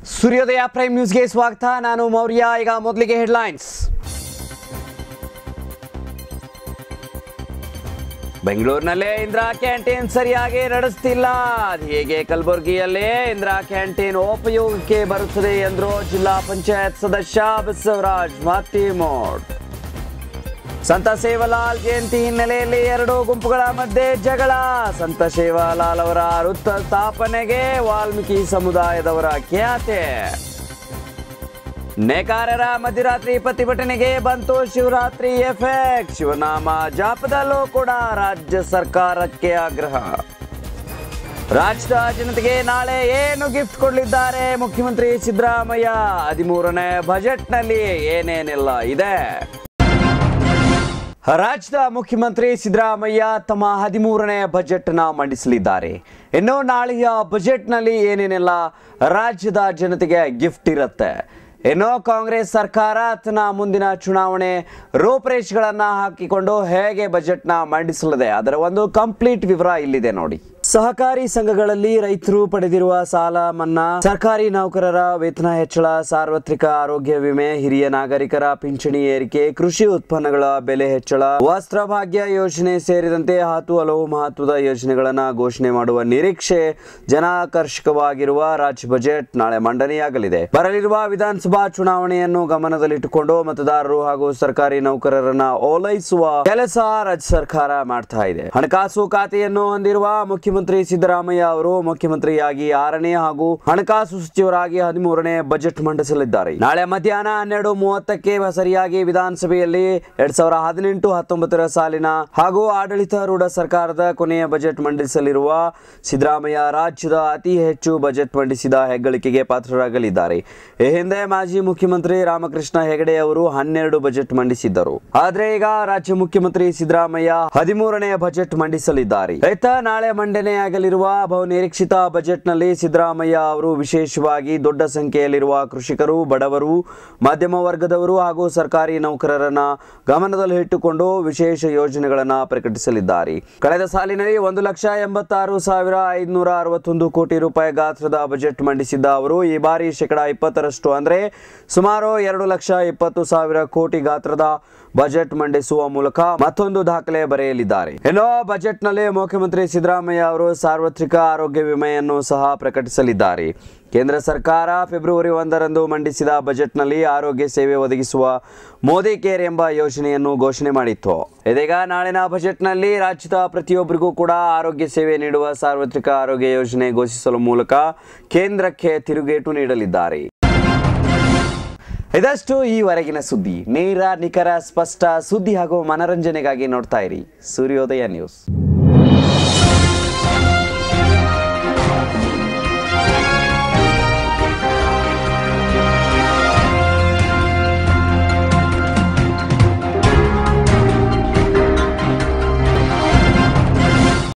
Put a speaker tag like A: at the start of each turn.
A: ಸೂರ್ಯೋದಯ ಪ್ರೈಮ್ ನ್ಯೂಸ್ಗೆ ಸ್ವಾಗತ ನಾನು ಮೌರ್ಯ ಈಗ ಮೊದಲಿಗೆ ಹೆಡ್ಲೈನ್ಸ್ ಬೆಂಗಳೂರಿನಲ್ಲೇ ಇಂದಿರಾ ಕ್ಯಾಂಟೀನ್ ಸರಿಯಾಗಿ ನಡೆಸ್ತಿಲ್ಲ ಅದು ಹೇಗೆ ಕಲಬುರಗಿಯಲ್ಲೇ ಇಂದಿರಾ ಕ್ಯಾಂಟೀನ್ ಉಪಯೋಗಕ್ಕೆ ಬರುತ್ತದೆ ಎಂದ್ರು ಜಿಲ್ಲಾ ಪಂಚಾಯತ್ ಸದಸ್ಯ ಬಸವರಾಜ್ ಮಾತಿಮೋಡ್ ಸಂತ ಸೇವಲಾಲ್ ಜಯಂತಿ ಹಿನ್ನೆಲೆಯಲ್ಲಿ ಎರಡು ಗುಂಪುಗಳ ಮಧ್ಯೆ ಜಗಳ ಸಂತ ಸೇವಾಲಾಲ್ ಅವರ ವೃತ್ತ ಸ್ಥಾಪನೆಗೆ ವಾಲ್ಮೀಕಿ ಸಮುದಾಯದವರ ಖ್ಯಾತೆ ನೇಕಾರರ ಮಧ್ಯರಾತ್ರಿ ಪ್ರತಿಭಟನೆಗೆ ಬಂತು ಶಿವರಾತ್ರಿ ಎಫೆಕ್ಟ್ ಶಿವನಾಮ ಜಾಪದಲ್ಲೂ ಕೂಡ ರಾಜ್ಯ ಸರ್ಕಾರಕ್ಕೆ ಆಗ್ರಹ ರಾಜ್ಯದ ಜನತೆಗೆ ನಾಳೆ ಏನು ಗಿಫ್ಟ್ ಕೊಡಲಿದ್ದಾರೆ ಮುಖ್ಯಮಂತ್ರಿ ಸಿದ್ದರಾಮಯ್ಯ ಹದಿಮೂರನೇ ಬಜೆಟ್ನಲ್ಲಿ ಏನೇನೆಲ್ಲ ಇದೆ ರಾಜ್ಯದ ಮುಖ್ಯಮಂತ್ರಿ ಸಿದ್ದರಾಮಯ್ಯ ತಮ್ಮ ಹದಿಮೂರನೇ ಬಜೆಟ್ ನ ಮಂಡಿಸಲಿದ್ದಾರೆ ಇನ್ನು ನಾಳೆಯ ಬಜೆಟ್ನಲ್ಲಿ ಏನೇನೆಲ್ಲ ರಾಜ್ಯದ ಜನತೆಗೆ ಗಿಫ್ಟ್ ಇರುತ್ತೆ ಇನ್ನು ಕಾಂಗ್ರೆಸ್ ಸರ್ಕಾರ ತನ್ನ ಮುಂದಿನ ಚುನಾವಣೆ ರೂಪರೇಷೆಗಳನ್ನ ಹಾಕಿಕೊಂಡು ಹೇಗೆ ಬಜೆಟ್ನ ಮಂಡಿಸಲಿದೆ ಅದರ ಒಂದು ಕಂಪ್ಲೀಟ್ ವಿವರ ಇಲ್ಲಿದೆ ನೋಡಿ ಸಹಕಾರಿ ಸಂಘಗಳಲ್ಲಿ ರೈತರು ಪಡೆದಿರುವ ಸಾಲ ಮನ್ನಾ ಸರ್ಕಾರಿ ನೌಕರರ ವೇತನ ಹೆಚ್ಚಳ ಸಾರ್ವತ್ರಿಕ ಆರೋಗ್ಯ ವಿಮೆ ಹಿರಿಯ ನಾಗರಿಕರ ಪಿಂಚಣಿ ಏರಿಕೆ ಕೃಷಿ ಉತ್ಪನ್ನಗಳ ಬೆಲೆ ಹೆಚ್ಚಳ ವಸ್ತ್ರ ಭಾಗ್ಯ ಯೋಜನೆ ಸೇರಿದಂತೆ ಹತ್ತು ಹಲವು ಮಹತ್ವದ ಯೋಜನೆಗಳನ್ನ ಘೋಷಣೆ ಮಾಡುವ ನಿರೀಕ್ಷೆ ಜನಾಕರ್ಷಕವಾಗಿರುವ ರಾಜ್ಯ ಬಜೆಟ್ ನಾಳೆ ಮಂಡನೆಯಾಗಲಿದೆ ಬರಲಿರುವ ವಿಧಾನಸಭಾ ಚುನಾವಣೆಯನ್ನು ಗಮನದಲ್ಲಿಟ್ಟುಕೊಂಡು ಮತದಾರರು ಹಾಗೂ ಸರ್ಕಾರಿ ನೌಕರರನ್ನ ಓಲೈಸುವ ಕೆಲಸ ರಾಜ್ಯ ಸರ್ಕಾರ ಮಾಡ್ತಾ ಇದೆ ಹಣಕಾಸು ಖಾತೆಯನ್ನು ಹೊಂದಿರುವ ಮುಖ್ಯಮಂತ್ರಿ ಸಿದ್ದರಾಮಯ್ಯ ಅವರು ಮುಖ್ಯಮಂತ್ರಿಯಾಗಿ ಆರನೇ ಹಾಗೂ ಹಣಕಾಸು ಸಚಿವರಾಗಿ ಹದಿಮೂರನೇ ಬಜೆಟ್ ಮಂಡಿಸಲಿದ್ದಾರೆ ನಾಳೆ ಮಧ್ಯಾಹ್ನ ಹನ್ನೆರಡು ಮೂವತ್ತಕ್ಕೆ ಸರಿಯಾಗಿ ವಿಧಾನಸಭೆಯಲ್ಲಿ ಎರಡ್ ಸಾವಿರದ ಹದಿನೆಂಟು ಹತ್ತೊಂಬತ್ತರ ಸಾಲಿನ ಹಾಗೂ ಆಡಳಿತಾರೂಢ ಸರ್ಕಾರದ ಕೊನೆಯ ಬಜೆಟ್ ಮಂಡಿಸಲಿರುವ ಸಿದ್ದರಾಮಯ್ಯ ರಾಜ್ಯದ ಅತಿ ಹೆಚ್ಚು ಬಜೆಟ್ ಮಂಡಿಸಿದ ಹೆಗ್ಗಳಿಕೆಗೆ ಪಾತ್ರರಾಗಲಿದ್ದಾರೆ ಈ ಹಿಂದೆ ಮಾಜಿ ಮುಖ್ಯಮಂತ್ರಿ ರಾಮಕೃಷ್ಣ ಹೆಗಡೆ ಅವರು ಹನ್ನೆರಡು ಬಜೆಟ್ ಮಂಡಿಸಿದ್ದರು ಆದ್ರೆ ಈಗ ರಾಜ್ಯ ಮುಖ್ಯಮಂತ್ರಿ ಸಿದ್ದರಾಮಯ್ಯ ಹದಿಮೂರನೇ ಬಜೆಟ್ ಮಂಡಿಸಲಿದ್ದಾರೆ ರೈತ ನಾಳೆ ಮಂಡನೆಯಾಗಲಿರುವ ಬಹು ನಿರೀಕ್ಷಿತ ಬಜೆಟ್ನಲ್ಲಿ ಸಿದ್ದರಾಮಯ್ಯ ಅವರು ವಿಶೇಷವಾಗಿ ದೊಡ್ಡ ಸಂಖ್ಯೆಯಲ್ಲಿರುವ ಕೃಷಿಕರು ಬಡವರು ಮಧ್ಯಮ ವರ್ಗದವರು ಹಾಗೂ ಸರ್ಕಾರಿ ನೌಕರರನ್ನ ಗಮನದಲ್ಲಿಟ್ಟುಕೊಂಡು ವಿಶೇಷ ಯೋಜನೆಗಳನ್ನ ಪ್ರಕಟಿಸಲಿದ್ದಾರೆ ಕಳೆದ ಸಾಲಿನಲ್ಲಿ ಒಂದು ಲಕ್ಷ ಎಂಬತ್ತಾರು ಸಾವಿರ ಐದುನೂರ ಅರವತ್ತೊಂದು ಕೋಟಿ ರೂಪಾಯಿ ಗಾತ್ರದ ಬಜೆಟ್ ಮಂಡಿಸಿದ್ದ ಅವರು ಈ ಬಾರಿ ಶೇಕಡಾ ಇಪ್ಪತ್ತರಷ್ಟು ಅಂದ್ರೆ ಸುಮಾರು ಎರಡು ಲಕ್ಷ ಇಪ್ಪತ್ತು ಸಾವಿರ ಕೋಟಿ ಗಾತ್ರದ ಬಜೆಟ್ ಮಂಡಿಸುವ ಮೂಲಕ ಮತ್ತೊಂದು ದಾಖಲೆ ಬರೆಯಲಿದ್ದಾರೆ ಇನ್ನು ಬಜೆಟ್ ನಲ್ಲಿ ಮುಖ್ಯಮಂತ್ರಿ ಸಿದ್ದರಾಮಯ್ಯ ಅವರು ಸಾರ್ವತ್ರಿಕ ಆರೋಗ್ಯ ವಿಮೆಯನ್ನು ಸಹ ಪ್ರಕಟಿಸಲಿದ್ದಾರೆ ಕೇಂದ್ರ ಸರ್ಕಾರ ಫೆಬ್ರವರಿ ಒಂದರಂದು ಮಂಡಿಸಿದ ಬಜೆಟ್ನಲ್ಲಿ ಆರೋಗ್ಯ ಸೇವೆ ಒದಗಿಸುವ ಮೋದಿ ಕೇರ್ ಎಂಬ ಯೋಜನೆಯನ್ನು ಘೋಷಣೆ ಮಾಡಿತ್ತು ಇದೀಗ ನಾಳಿನ ಬಜೆಟ್ನಲ್ಲಿ ರಾಜ್ಯದ ಪ್ರತಿಯೊಬ್ಬರಿಗೂ ಕೂಡ ಆರೋಗ್ಯ ಸೇವೆ ನೀಡುವ ಸಾರ್ವತ್ರಿಕ ಆರೋಗ್ಯ ಯೋಜನೆ ಘೋಷಿಸಲು ಮೂಲಕ ಕೇಂದ್ರಕ್ಕೆ ತಿರುಗೇಟು ನೀಡಲಿದ್ದಾರೆ ಇದಷ್ಟು ಈವರೆಗಿನ ಸುದ್ದಿ ನೇರ ನಿಖರ ಸ್ಪಷ್ಟ ಸುದ್ದಿ ಹಾಗೂ ಮನರಂಜನೆಗಾಗಿ ನೋಡ್ತಾ ಇರಿ ಸೂರ್ಯೋದಯ ನ್ಯೂಸ್